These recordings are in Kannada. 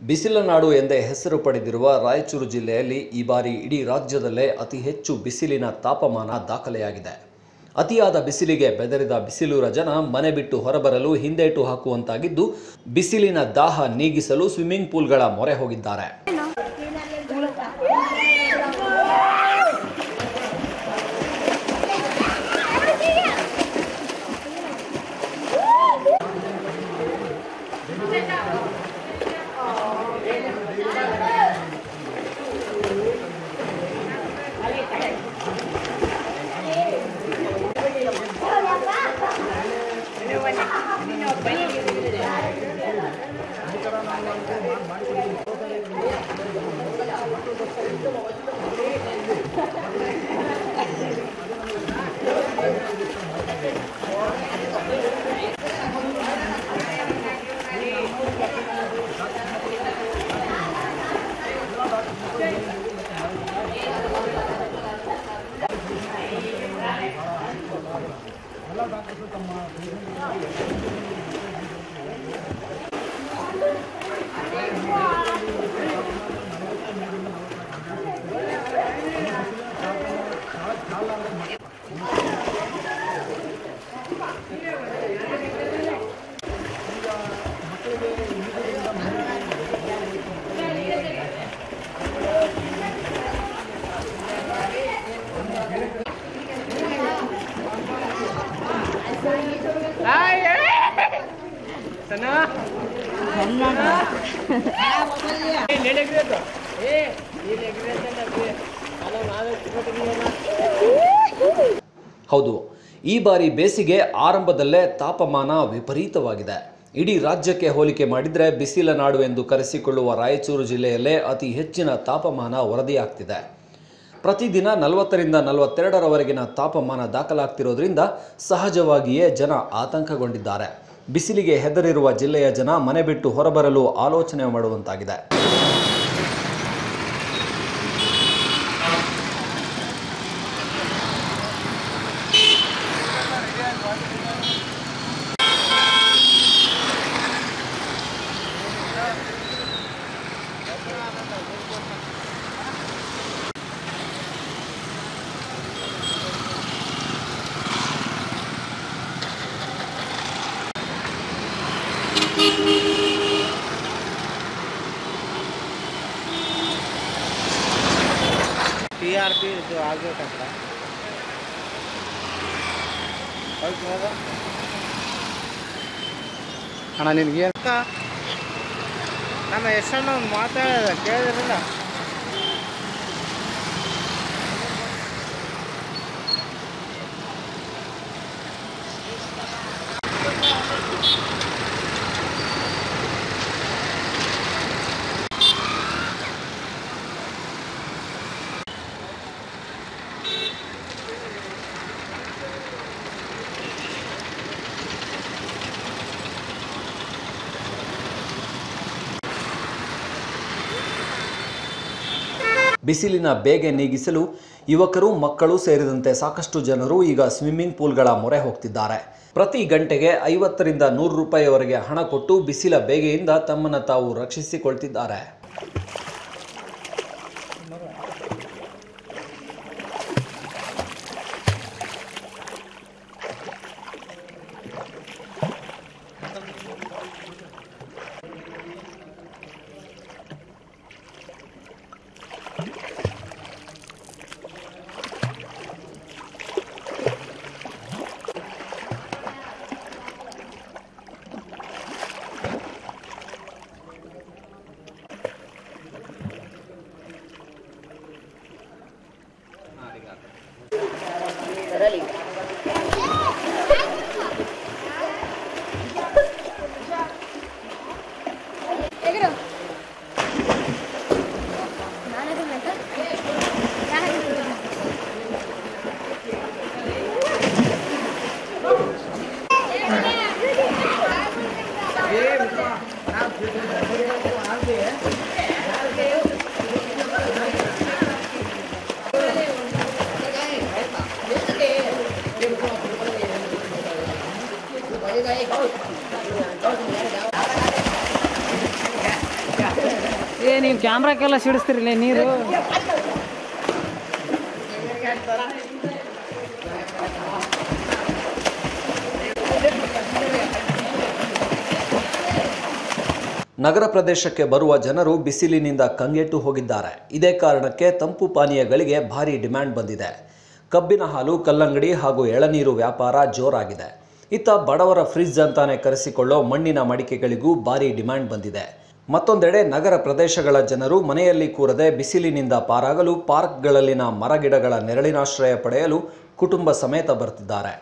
ಬಿಸಿಲ ನಾಡು ಎಂದೇ ಹೆಸರು ಪಡೆದಿರುವ ರಾಯಚೂರು ಜಿಲ್ಲೆಯಲ್ಲಿ ಈ ಬಾರಿ ಇಡೀ ರಾಜ್ಯದಲ್ಲೇ ಅತಿ ಹೆಚ್ಚು ಬಿಸಿಲಿನ ತಾಪಮಾನ ದಾಖಲೆಯಾಗಿದೆ ಅತಿಯಾದ ಬಿಸಿಲಿಗೆ ಬೆದರಿದ ಬಿಸಿಲೂರ ಜನ ಮನೆ ಬಿಟ್ಟು ಹೊರಬರಲು ಹಿಂದೇಟು ಹಾಕುವಂತಾಗಿದ್ದು ಬಿಸಿಲಿನ ದಾಹ ನೀಗಿಸಲು ಸ್ವಿಮ್ಮಿಂಗ್ ಪೂಲ್ಗಳ ಮೊರೆ ಹೋಗಿದ್ದಾರೆ ಹೌದು ಈ ಬಾರಿ ಬೇಸಿಗೆ ಆರಂಭದಲ್ಲೇ ತಾಪಮಾನ ವಿಪರೀತವಾಗಿದೆ ಇಡೀ ರಾಜ್ಯಕ್ಕೆ ಹೋಲಿಕೆ ಮಾಡಿದರೆ ಬಿಸಿಲ ನಾಡು ಎಂದು ಕರೆಸಿಕೊಳ್ಳುವ ರಾಯಚೂರು ಜಿಲ್ಲೆಯಲ್ಲೇ ಅತಿ ಹೆಚ್ಚಿನ ತಾಪಮಾನ ವರದಿಯಾಗ್ತಿದೆ ಪ್ರತಿದಿನ ನಲವತ್ತರಿಂದ ನಲವತ್ತೆರಡರವರೆಗಿನ ತಾಪಮಾನ ದಾಖಲಾಗ್ತಿರೋದ್ರಿಂದ ಸಹಜವಾಗಿಯೇ ಜನ ಆತಂಕಗೊಂಡಿದ್ದಾರೆ ಬಿಸಿಲಿಗೆ ಹೆದರಿರುವ ಜಿಲ್ಲೆಯ ಜನ ಮನೆ ಬಿಟ್ಟು ಹೊರಬರಲು ಆಲೋಚನೆ ಮಾಡುವಂತಾಗಿದೆ ಟಿ ಆರ್ ಪಿ ಇದು ಆಗ್ಬೇಕಂತ ಹೌದು ಹೌದಾ? ಅಣ್ಣ ನಿನಗೆ ಅಕ್ಕ ನಮ್ಮ ಎಷ್ಟಣ್ಣ ಒಂದು ಮಾತಾಡ ಕೇಳಿದ್ರಲ್ಲ ಬಿಸಿಲಿನ ಬೇಗೆ ನೀಗಿಸಲು ಯುವಕರು ಮಕ್ಕಳು ಸೇರಿದಂತೆ ಸಾಕಷ್ಟು ಜನರು ಈಗ ಸ್ವಿಮ್ಮಿಂಗ್ ಪೂಲ್ಗಳ ಮೊರೆ ಹೋಗ್ತಿದ್ದಾರೆ ಪ್ರತಿ ಗಂಟೆಗೆ ಐವತ್ತರಿಂದ ನೂರು ರೂಪಾಯಿವರೆಗೆ ಹಣ ಕೊಟ್ಟು ಬಿಸಿಲ ಬೇಗೆಯಿಂದ ತಮ್ಮನ್ನು ತಾವು ರಕ್ಷಿಸಿಕೊಳ್ತಿದ್ದಾರೆ ನೀವು ಕ್ಯಾಮ್ರಾಕ್ಕೆಲ್ಲ ಸಿಡಿಸ್ತಿರಲಿ ನೀರು ನಗರ ಪ್ರದೇಶಕ್ಕೆ ಬರುವ ಜನರು ಬಿಸಿಲಿನಿಂದ ಕಂಗೆಟ್ಟು ಹೋಗಿದ್ದಾರೆ ಇದೇ ಕಾರಣಕ್ಕೆ ತಂಪು ಪಾನೀಯಗಳಿಗೆ ಭಾರಿ ಡಿಮ್ಯಾಂಡ್ ಬಂದಿದೆ ಕಬ್ಬಿನ ಹಾಲು ಕಲ್ಲಂಗಡಿ ಹಾಗೂ ಎಳನೀರು ವ್ಯಾಪಾರ ಜೋರಾಗಿದೆ ಇತ್ತ ಬಡವರ ಫ್ರಿಜ್ ಅಂತಾನೆ ಕರೆಸಿಕೊಳ್ಳೋ ಮಣ್ಣಿನ ಮಡಿಕೆಗಳಿಗೂ ಭಾರಿ ಡಿಮ್ಯಾಂಡ್ ಬಂದಿದೆ ಮತ್ತೊಂದೆಡೆ ನಗರ ಪ್ರದೇಶಗಳ ಜನರು ಮನೆಯಲ್ಲಿ ಕೂರದೆ ಬಿಸಿಲಿನಿಂದ ಪಾರಾಗಲು ಪಾರ್ಕ್ಗಳಲ್ಲಿನ ಮರಗಿಡಗಳ ನೆರಳಿನಾಶ್ರಯ ಪಡೆಯಲು ಕುಟುಂಬ ಸಮೇತ ಬರ್ತಿದ್ದಾರೆ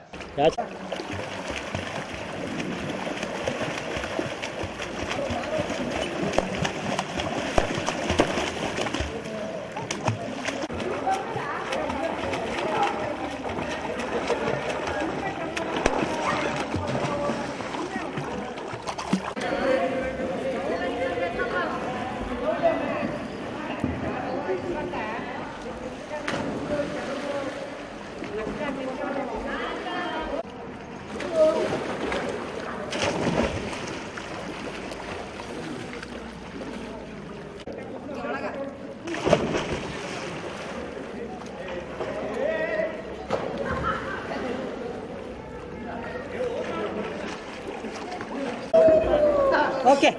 ಓಕೆ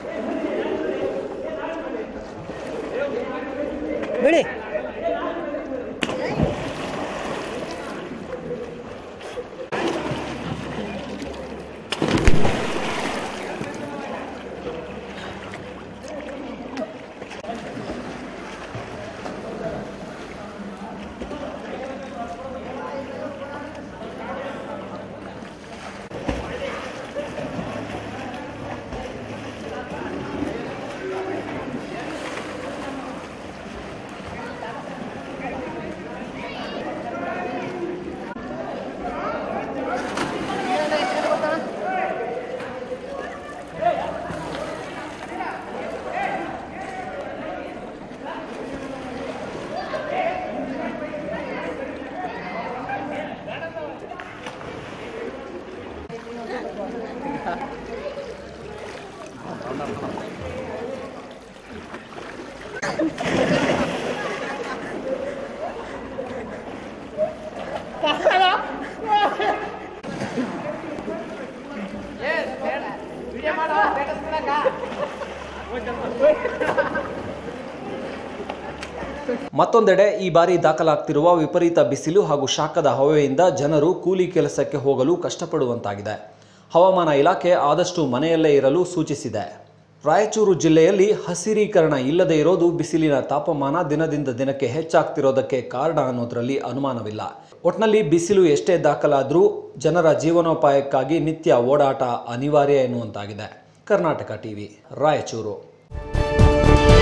ಬಿಡಿ ಮತ್ತೊಂದೆಡೆ ಈ ಬಾರಿ ದಾಖಲಾಗ್ತಿರುವ ವಿಪರೀತ ಬಿಸಿಲು ಹಾಗೂ ಶಾಖದ ಹವೆಯಿಂದ ಜನರು ಕೂಲಿ ಕೆಲಸಕ್ಕೆ ಹೋಗಲು ಕಷ್ಟಪಡುವಂತಾಗಿದೆ ಹವಾಮಾನ ಇಲಾಖೆ ಆದಷ್ಟು ಮನೆಯಲ್ಲೇ ಇರಲು ಸೂಚಿಸಿದೆ ರಾಯಚೂರು ಜಿಲ್ಲೆಯಲ್ಲಿ ಹಸಿರೀಕರಣ ಇಲ್ಲದೆ ಇರೋದು ಬಿಸಿಲಿನ ತಾಪಮಾನ ದಿನದಿಂದ ದಿನಕ್ಕೆ ಹೆಚ್ಚಾಗ್ತಿರೋದಕ್ಕೆ ಕಾರಣ ಅನ್ನೋದರಲ್ಲಿ ಅನುಮಾನವಿಲ್ಲ ಒಟ್ನಲ್ಲಿ ಬಿಸಿಲು ಎಷ್ಟೇ ದಾಖಲಾದರೂ ಜನರ ಜೀವನೋಪಾಯಕ್ಕಾಗಿ ನಿತ್ಯ ಓಡಾಟ ಅನಿವಾರ್ಯ ಎನ್ನುವಂತಾಗಿದೆ ಕರ್ನಾಟಕ ಟಿವಿ ರಾಯಚೂರು